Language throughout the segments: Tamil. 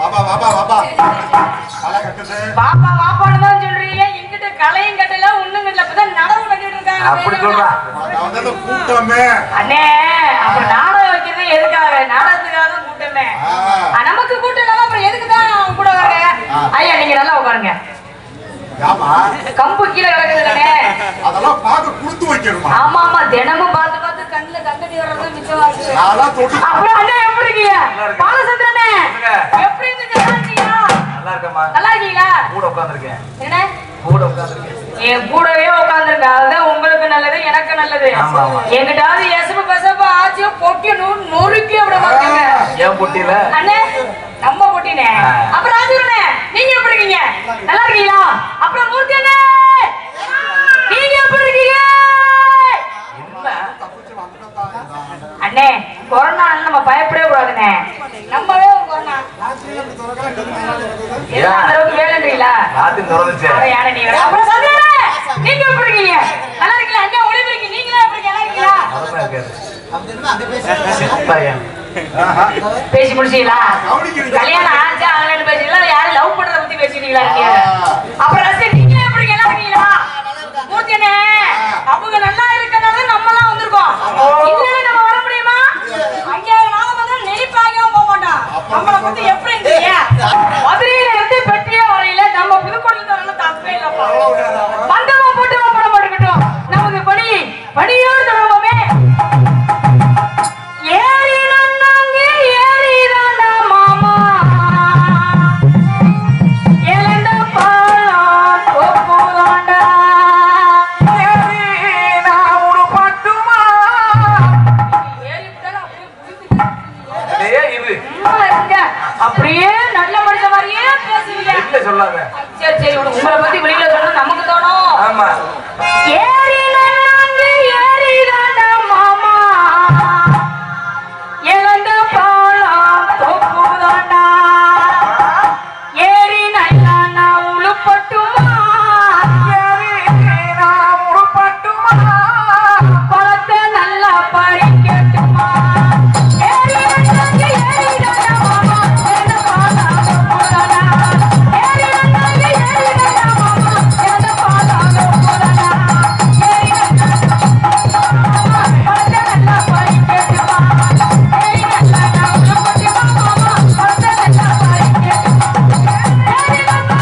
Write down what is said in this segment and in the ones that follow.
வாப்பா வாப்பா வாப்பா தலை கட்டுது பாப்பா பாப்பான்னு தான் சொல்றீங்க எங்கிட்ட கலையும் கட்டல ஒண்ணும் இல்ல இப்பதான் நடவு கட்டிட்டு இருக்காங்க அப்படி சொல்றா நான் வந்து அந்த கூட்டமே அண்ணே அப்புறம் நாடகம் வைக்கிறது எதுக்காக நாடகத்துக்காக தான் கூட்டமே ஆ. ஆ, நமக்கு கூட்டம் இல்லாம அப்புறம் எதுக்கு தான் கூட வர்றேன் ஐயா நீங்க நல்லா உட்காருங்க ஏமா கம்பு கீழே கிடக்குது இல்லைண்ணே அதெல்லாம் பார்க்க கொடுத்து வைக்கணுமா ஆமா ஆமா தினமும் பார்த்து பார்த்து கண்ணுல கண்ணடி வர்றது மிச்சமா இருக்கு நான்லாம் தொட்டு அப்புறம் அண்ணே எப்படி இருக்கீங்க நல்லா இருக்கேன். பாலச்சந்திரனே சொல்லுங்க. எப்படி இருந்துச்சு நல்லா இருக்கீங்களா நல்லா இருக்கேம்மா நல்லா இருக்கீங்களா கூட உட்காந்துருக்கேன் என்ன கூட உட்காந்துருக்கேன் என் கூடவே உட்காந்துருக்க அதுதான் உங்களுக்கு நல்லது எனக்கு நல்லது ஆமா, ஆமா. எங்கிட்டாவது எசப்பு பசப்பு ஆச்சு பொட்டி நூறு நொறுக்கி அப்படி மாத்துங்க ஏன் பொட்டியில அண்ணே நம்ம பொட்டினே ஆ. அப்புறம் ராஜுரனே நீங்க எப்படி இருக்கீங்க நல்லா இருக்கீங்களா அப்புறம் மூர்த்தி அண்ணே நீங்க எப்படி இருக்கீங்க என்ன தப்பிச்சு வந்துட்டா அண்ணே கொரோனா நம்ம பயப்படவே கூடாதுண்ணே நம்மவே ஒரு கொரோனா எல்லாம் அந்த அளவுக்கு வேலைன்றீங்களா ராத்திரி திறந்துச்சு அட யானை நீ வேற. அப்புறம் சந்திரனே நீங்க எப்படி இருக்கீங்க நல்லா இருக்கீங்களா அண்ணே ஒளிவு இருக்கீங்க நீங்களா எப்படி இருக்கீங்க நல்லா இருக்கீங்களா அதெல்லாம் இருக்காது சித்தாயன். பேசி முடிச்சீங்களா கவனிக்கிறீங்க. கல்யாணம் ஆச்சா ஆகலன்னு பேசிங்களா இல்ல யாரும் லவ் பண்றத பத்தி பேசிட்டீங்களா நீங்க ஆ. அப்புறம் ரசிகர் நீங்க எப்படி நல்லா இருக்கீங்களா மூர்த்தியனே அவங்க நல்லா இருக்கனால நம்மலாம் வந்திருக்கோம் இல்லைன்னா நம்ம வர முடியுமா ஐயாயிரம் நாள வந்து நெளிப்பாகவும் போக மாட்டோம் நம்மளை பத்தி எப்படி இருந்தீங்க மதுரையில இருந்து பெட்டியே வரையில நம்ம புதுக்கோட்டையில தரல தப்பே இல்லப்பா மந்தமா போட்டு படம் போட்டுக்கிட்டோம் நமது பணி பணியோடு தொடங்குவோமே ஏறி நன்னாங்க ஏறிதாண்டா மாமா இழந்த பாலம் தோப்புதாண்டா ஏறி நான் ஒரு பட்டுமா? ஏறி விட்டாலும் அப்படியே புரிஞ்சுக்கிட்டு இதே இது சும்மா இருங்க. அப்படியே நல்ல மனுஷ மாதிரியே பேசுவீங்க வெளில சொல்லாத சரி சரி விடுங்க. உங்களை பத்தி வெளியில சொன்னா நமக்கு தோணும் ஆமா ஏறி நன்னாங்க ஏறிதாண்டா மாமா இழந்த பாலம் தோப்புதாண்டா ஏறி நல்லா நான் உழுப்பட்டுமா ஏறி நான் ஒரு பட்டுமா? பழத்தை நல்லா பறிக்கட்டுமா ஏறி நன்னாங்க ஏறிதாண்டா மாமா இழந்த பாலம் தோப்புதாண்டா ஏறி நன்னாங்க ஏறிதாண்டா மாமா இழந்த பாலம் தோப்புதாண்டா ஏறி நன்னாங்க பழத்தை நல்லா பறிக்கட்டுமா ஏறி நல்லா நான் உழுப்பட்டுமா மாமா பழத்தை நல்லா பறிக்கட்டுமா ஏறி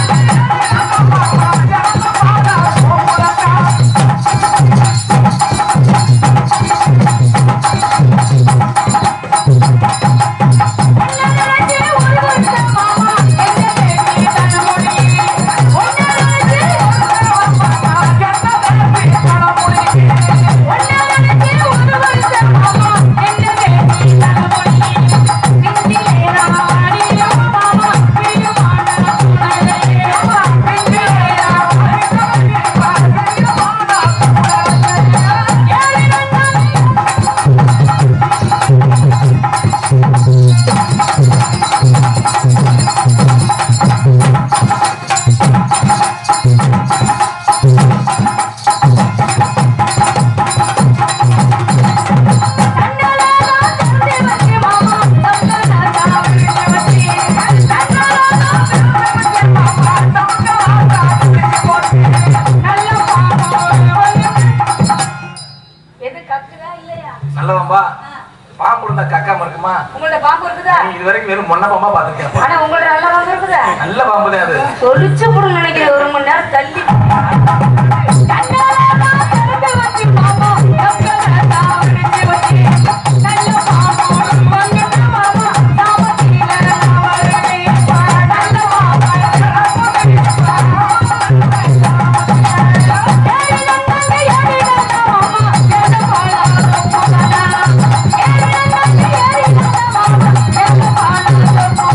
எது கக்குதா இல்லையா நல்லவன்பா பாம்பு இருந்தா கக்காம இருக்குமா உங்கள்ட்ட பாம்பு இருக்குதா நீ இது வரைக்கும் வெறும் மொன்ன பாம்பா பாத்துருக்கேன் ஆனா உங்கள்ட்ட நல்ல பாம்பு இருக்குதா நல்ல பாம்பு தான் அது தொழிச்சு போடும் நினைக்கிறேன் ஒரு மணி நேரம் தள்ளி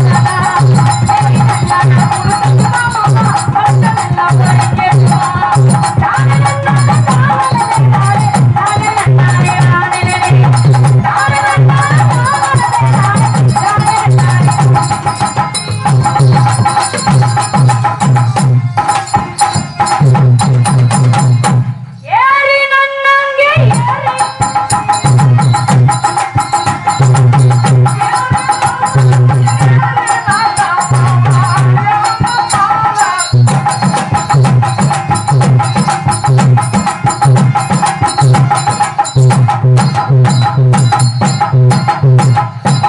Thank you.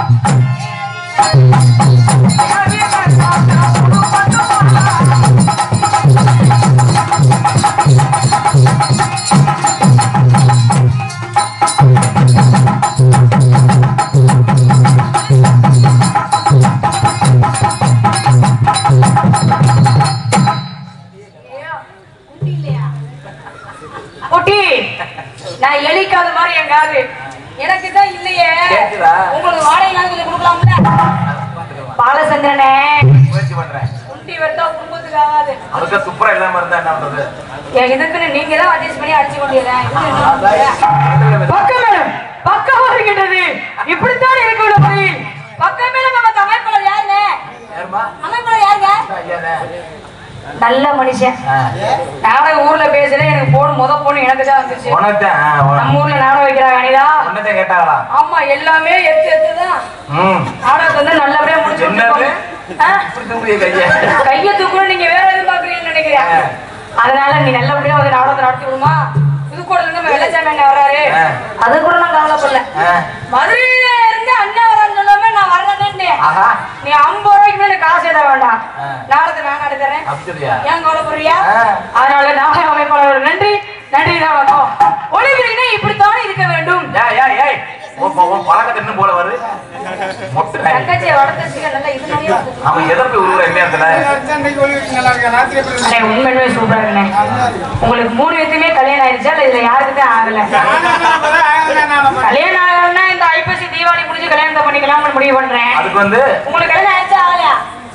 குட்டி நான் எலிக்காத மாதிரி என் காது எனக்கு தான் இல்லையே கேக்குதா? உங்களுக்கு வாடகை நாள் கொஞ்சம் கொடுக்கலாம்ல பாலச்சந்திரனே முயற்சி பண்றேன் குட்டி வந்தா குடும்பத்துக்கு ஆகாது அதுக்கு துப்புரம் இல்லாம இருந்தா என்ன பண்றது என் இதுக்குன்னு நீங்க தான் அட்ஜஸ்ட் பண்ணி அடிச்சு கொண்டிருக்கேன் அதான் பக்கம் மேடம் பக்கம் வருகின்றது இப்படித்தான் இருக்க விட போய் பக்கம் மேடம் நம்ம அமைப்பாளர் யாருங்க யாரும்மா அமைப்பாளர் யாருங்க ஐயானே நல்ல மனுஷன் ஆ. நாடகம் ஊர்ல பேசுறேன் எனக்கு போன் முத போன் எனக்கு தான் வந்துச்சு உனக்குத்தான் ஆ, உன- நம்ம ஊர்ல நாடகம் வைக்கிறாங்க அனிதா உன்னதான் கேட்டாங்களா ஆமா எல்லாமே எத்து எத்து தான் ம் நாடகத்தை வந்து நல்லபடியா முடிச்சு என்னது? விட்டுருக்கோம். ஆ? இப்படி தூக்குறிய கைய கைய தூக்கணும் நீங்க வேற எதுவும் பாக்குறீங்கன்னு நினைக்கிறேன் ஆ. அதனால நீ நல்லபடியா வந்து நாடகத்தை நடத்தி விடுமா புதுக்கோட்டையில இருந்து நம்ம வெள்ளச்சாமி அண்ணன் வர்றாரு ஆ. அது கூட நான் கவலைப்படல ஆ. மதுரையில இருந்து அண்ணன் வரான்னு சொல்லாம நான் வரேன்னு ஆஹா நீ ஐம்பது ரூபாய்க்கு மேல காசு எத வேண்டாம் ஆ. நாடகத்தை நான் நடத்துறேன் அப்படியா ஏன் கவலைப்படுறியா ஆ. அதனால நாடக அமைப்பாளர் நன்றி நன்றி தான் வணக்கம் ஒளிபரப்பினா இப்படித்தான் இருக்க வேண்டும் ஏய் ஏய் ஏய் உன் ப- உன் பழக்கத்தை இன்னும் போல வருது மொட்டை நாய். தங்கச்சியை வளர்த்து நல்லா இது மாதிரியே வந்துச்சு. அவன் எதை போய் உருவுற நேரத்துல அண்ணே, உண்மையிலுமே சூப்பரா இருக்குண்ணே. உங்களுக்கு மூணு பேத்துக்குமே கல்யாணம் ஆயிடுச்சா இல்ல இதுல யாருக்குதான் ஆகல கல்யாணம் ஆகலன்னா இந்த ஐப்பசி தீபாவளி முடிஞ்சு கல்யாணத்தை பண்ணிக்கலாம்னு முடிவு பண்றேன் அதுக்கு வந்து உங்களுக்கு கல்யாணம் ஆயிடுச்சா ஆகலையா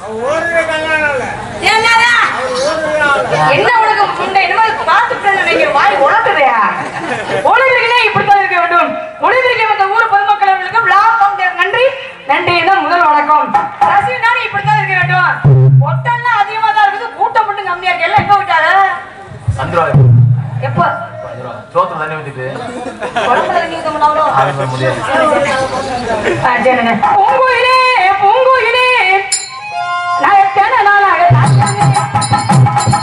என்னடா? என்ன உனக்கு முண்டை என்னமோ பார்த்துட்டு நினைக்கிற வாய் உழட்டுறியா ஒளிவிரிகளே இப்படித்தான் இருக்க வேண்டும் ஒளிவிரிக்கை வந்த ஊர் பொதுமக்கள் அவர்களுக்கு விழா பங்கு- நன்றி நன்றி தான் முதல் வணக்கம் ரசிகனாலும் இப்படித்தான் இருக்க வேண்டும் ஒட்டெல்லாம் அதிகமா தான் இருக்குது கூட்டம் மட்டும் கம்மியா இருக்கு எல்லாம் எங்க விட்டாரு வந்துருவாங்க எப்போ சோத்துல தண்ணி ஊத்திட்டு உடம்புல தண்ணி ஊத்த மாட்டாங்களோ அது முடியாது ஆ, சரிங்க. பூங்குயிலே பூங்குயிலே நான் எத்தனை நாளாக காத்திருந்தேன்.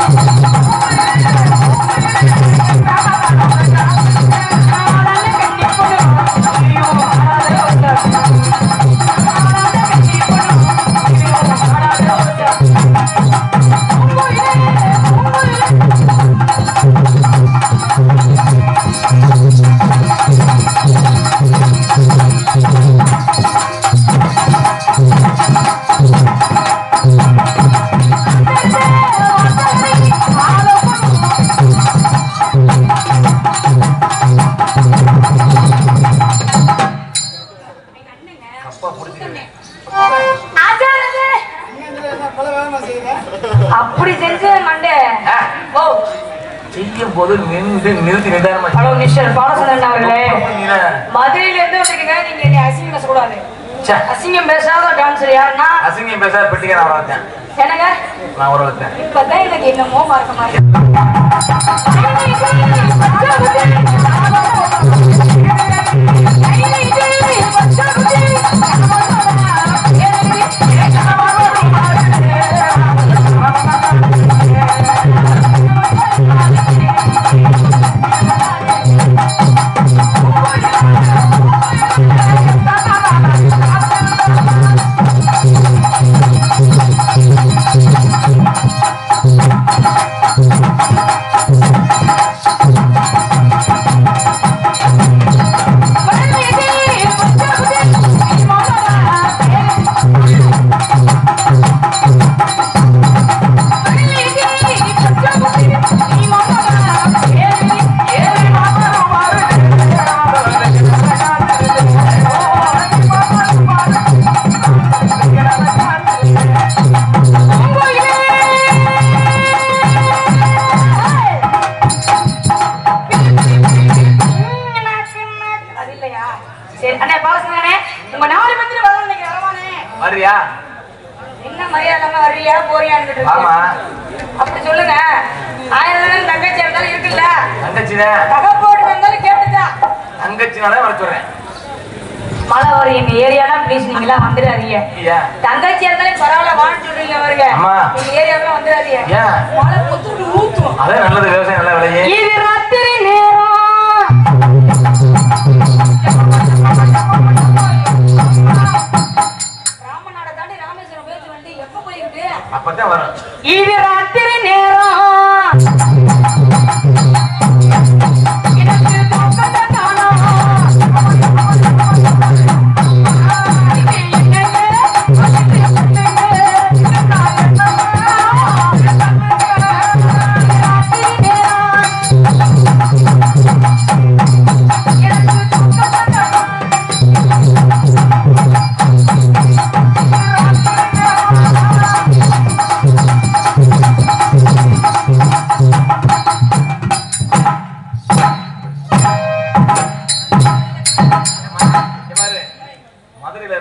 ஆளான கன்னி பொண்ணு. ஐயோ, ஆளாத ஒருத்தர். ஆளான கன்னி பொண்ணு. ஐயோ, ஆளாத ஒருத்தர். பூங்குயிலே, பூங்குயிலே. அப்பா புடிச்சிருக்கேன் ஆச்சாரது. அப்படி செஞ்ச மண்டே ஓ செய்யும் போது நின்று நிறுத்தி நிதானமா ஹலோ மிஸ்டர் பாலசுந்தரன் அவர்களே நீங்க மதுரையில இருந்து வந்திருக்கீங்க நீங்க என்னை அசிங்கம் பேசக்கூடாது ச்சே, அசிங்கம் பேசாத டான்ஸர் யாருன்னா அசிங்கம் பேச பெட்டிக்க நான் வளர்த்தேன் என்னங்க நான் ஒரு வளர்த்தேன் இப்பதான் எனக்கு என்னமோ மறக்க மாதிரி அது இல்லையா சரி அண்ணே பாலசுந்தரனே உங்க நாலு பேத்துல வரணும் இன்னைக்கு வரவானே வரியா என்ன மரியாதை இல்லாம வர்றியா போறியான்னு ஆமா அப்படி சொல்லுங்க ஆயிரம் நேரம் தங்கச்சி இருந்தாலும் இருக்குல்ல தங்கச்சிதான் தகப்போடு இருந்தாலும் கேட்டுதான் தங்கச்சினாலே வர சொல்றேன் மழை வரும் எங்க ஏரியாலாம் ப்ளீஸ் நீங்களா வந்துடாதீங்க ஏன் தங்கச்சி இருந்தாலும் பரவாயில்ல வான்னு சொல்றீங்க வருங்க அம்மா. எங்க ஏரியாவுக்கு வந்துடாதீங்க ஏன் மழை பொத்துட்டு ஊத்தும் அதே நல்லது விவசாயம் நல்ல விலையே இது ராத்திரி நேரம்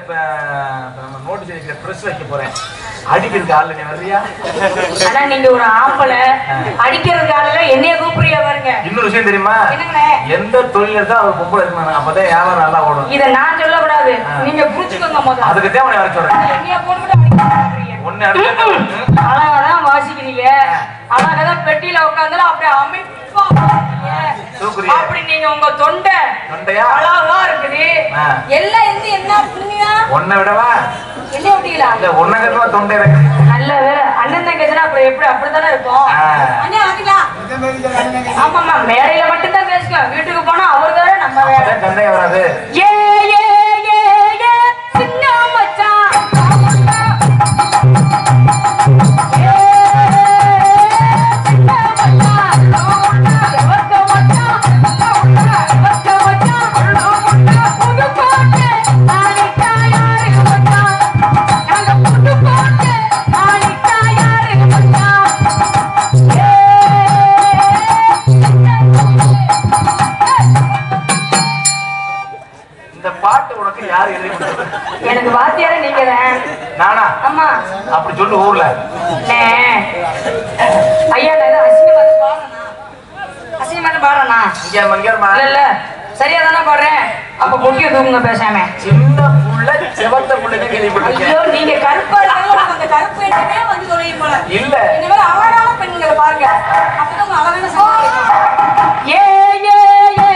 இப்ப இப்ப நம்ம நோட்டீஸ் அடிக்கிற ப்ரெஸ் வைக்க போறேன் அடிக்கிறதுக்கு ஆள் நீ வர்றியா ஆனா நீங்க ஒரு ஆம்பளை அடிக்கிறதுக்கு ஆளுல என்னைய கூப்பிடுறியா பாருங்க இன்னொரு விஷயம் தெரியுமா என்னங்கண்ணே? எந்த தொழில் எடுத்தா அவர் பொம்பளை இருக்கணும் அப்பதான் வியாபாரம் நல்லா ஓடும் இத நான் சொல்லக்கூடாது நீங்க புடிச்சுக்கோங்க முதல்ல அதுக்கு தான் உன்னை வர சொல்றேன் என்னைய போட்டுக்கிட்டு அடிக்கிறீங்க ஒன்னு அடுத்து அழகாதான் வாசிக்கிறீங்க அழகாதான் பெட்டியில உட்கார்ந்தாலும் அப்படியே அமைப்பா வாசிக்கிறீங்க. தூக்குறியே. அப்படி நீங்க உங்க தொண்டை தொண்டையா அழகா இருக்குது ஆ. எல்லாம் இருந்து என்ன புண்ணியம் ஒன்னை விடவா என்ன விட்டீங்களா இல்ல ஒன்ன கட்டமா தொண்டை இருக்கு நல்ல வேலை அண்ணன் தங்கச்சினா அப்புறம் எப்படி அப்படித்தானே இருக்கும் ஆ. அண்ணே வாங்கிட்டா ஆமாமா மேடையில மட்டும் தான் பேசுங்க வீட்டுக்கு போனா அவர் வேற நம்ம வேற அப்பதான் சண்டையே வராது ஏ ஏ ஏ ஏ சின்ன மச்சான் ஏ, சின்ன மச்சான். செவக்க மச்சான். செவக்க மச்சான். புது பாட்டு ஆடிட்டா யாரு மச்சான்? நாங்க புது பாட்டு ஆடிட்டா யாரு மச்சான்? ஏ, இந்த பாட்டு உனக்கு யாரு எழுதி கொடுத்தது எனக்கு வாத்தியார நீங்க தான் நானா ஆமா அப்படி சொல்லு ஊர்ல அண்ணே. ஐயா நான் ஏதோ அசிங்கமா இருந்து பாடுறேனா அசிங்கமா இருந்து பாடுறேனா இங்க மங்கேர்மா இல்ல இல்ல சரியா தானே பாடுறேன் அப்ப பொட்டிய தூக்குங்க பேசாம சின்ன புள்ள செவத்த புள்ளைங்க கேள்விப்பட்டிருக்கேன் ஐயோ நீங்க கருப்பா இருந்தாலும் அந்த கருப்பு எண்ணமே வந்து தொலையும் போல இல்ல இந்த மாதிரி அழகான பெண்களை பாருங்க அப்பதான் உங்க அழகான சங்கம் கிடைக்கும். ஏ ஏ ஏ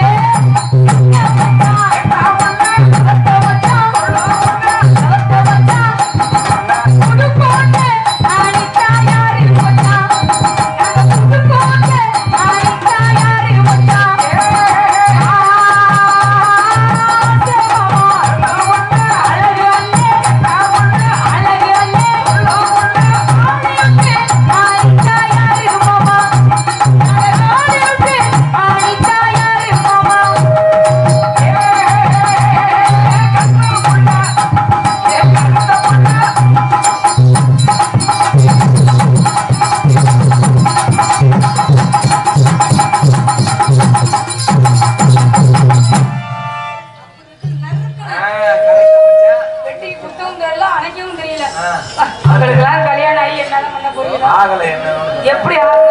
வெட்டி குத்தவும் தெரியல அணைக்கவும் தெரியல அவங்களுக்கெல்லாம் கல்யாணம் ஆகி என்னால பண்ண புரியல ஆகல என்ன எப்படி ஆகுது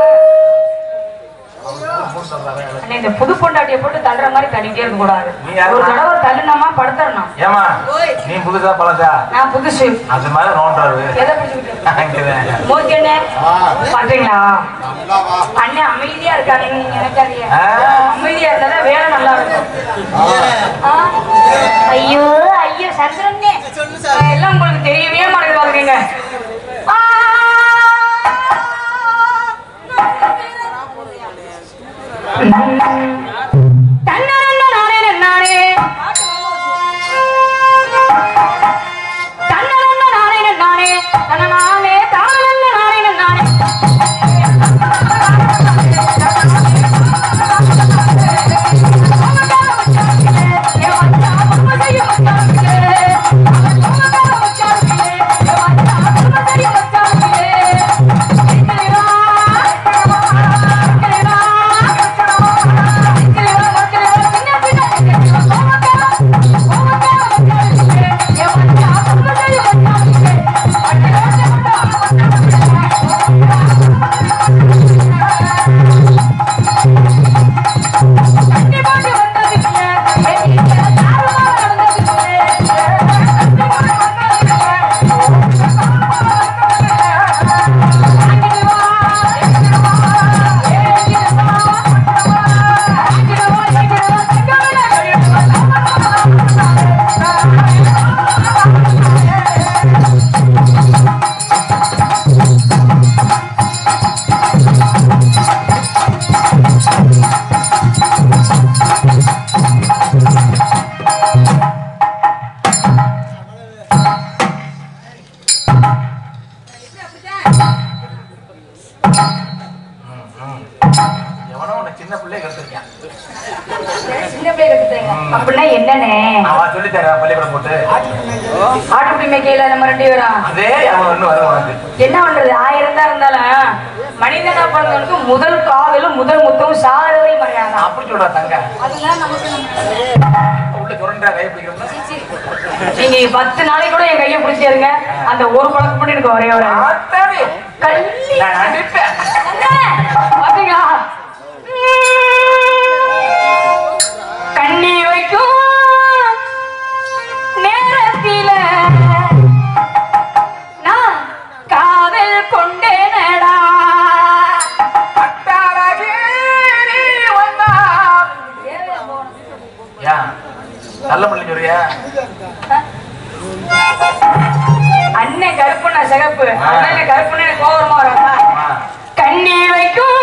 அண்ணே, இந்த புது பொண்டாட்டியை போட்டு தள்ளுற மாதிரி தள்ளிட்டே இருக்க கூடாது நீ யாரும்மா? ஒரு தடவை தள்ளுனமா படுத்துறணும் ஏமா நீ புதுசா பழசா நான் புதுசு அது மாதிரி நோண்டாரு எதை பிடிச்சிக்கிட்டு அங்கதான். மூர்த்தி அண்ணே ஆ, பாத்தீங்களா நல்லா வா. அண்ணன் அமைதியா இருக்காருன்னு நீங்க நினைக்காதீங்க ஆ. அமைதியா இருந்தாதான் வேலை நல்லா இருக்கும் ஆ? ஐயோ ஐயோ சந்திரனே எல்லாம் உங்களுக்கு தெரியவே மாட்டேங்குது பாருங்க ஆ. தன்னரன்ன நானே நானே தன்னரன்ன நானே நானே தன்ன நானே தானரன்ன நானே நானே எவனோ உன்னை சின்ன பிள்ளைய கெடுத்திருக்கான் சின்ன பிள்ளை எடுத்துங்க அப்படின்னா என்னண்ணே அவன் சொல்லி தரேன் பள்ளிக்கூடம் போட்டு ஆட்டுக்குடி மேய்க்கையில நம்ம ரெண்டு பேரும் அதே அவன் இன்னும் வர உனக்கு என்ன பண்றது ஆயிரம் தான் இருந்தாலும் மனிதனா பிறந்தவனுக்கு முதல் காதலும் முதல் முத்தமும் சாகரவே மறையாதான் அப்படி சொல்றா தங்க அதெல்லாம் நமக்கு உள்ள சுரண்டா கை பிடிக்கிறோம்னா நீங்க பத்து நாளைக்கு கூட என் கையை பிடிச்சிட்டே இருங்க அந்த ஒரு பழக்கம் மட்டும் எனக்கு ஒரே ஒரு ஆத்தாடி. கள்ளி நான் அடிப்பேன் பாத்தீங்களா கண்ணி வைக்கும் நேரத்தில நான் காதல் கொண்டேனடா அத்தாரகி நீ வந்தா. ஏன்? நல்ல மல்லி சொல்றியா அண்ணன் கருப்பு நான் சிகப்பு அதனால கருப்புன்னு எனக்கு கோபமா வராதா ஆ. கண்ணி வைக்கும்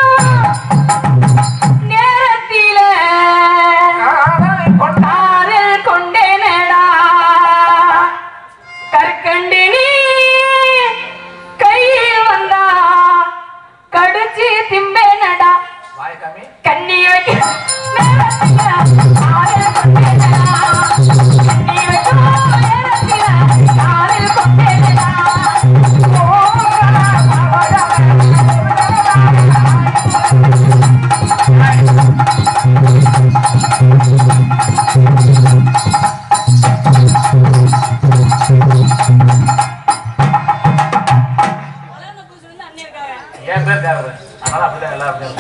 நேரத்தில காதலை கொண்டா. காதல் கொண்டேனடா கற்கண்டு நீ கையில் வந்தா கடிச்சு திம்பேனடா வாய் காமி. கண்ணி வைக்க நேரத்தில காதல் கொண்டேனடா கண்ணி வைக்கும் நேரத்தில காதல் கொண்டேனடா ஓ, என் பேர் தேவதை. அதனால அப்படிதான் எல்லாரும் பேரும்.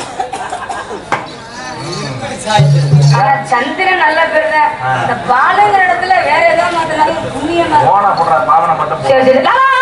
ஆனா சந்திரன் நல்ல பேர் தான் இந்த பாலுங்கிற இடத்துல வேற ஏதோ மாத்தினாலும் புண்ணியமா போனா போடுற பாவனை மட்டும் போ. சரி சரி லா, லா,